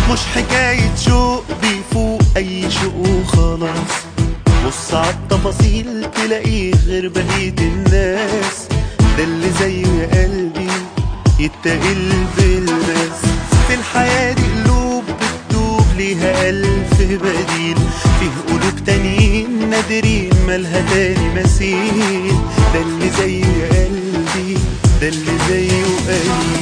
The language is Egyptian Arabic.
مش حكاية شوق بيفوق أي شوق وخلاص بص عالتفاصيل تلاقيه غير بقية الناس ده اللي زيه يا قلبي يتقل بالناس في الحياة دي قلوب بتدوب ليها ألف بديل فيه قلوب تانيين نادرين مالها تاني مثيل ده اللي زيه يا قلبي ده اللي زيه قلبي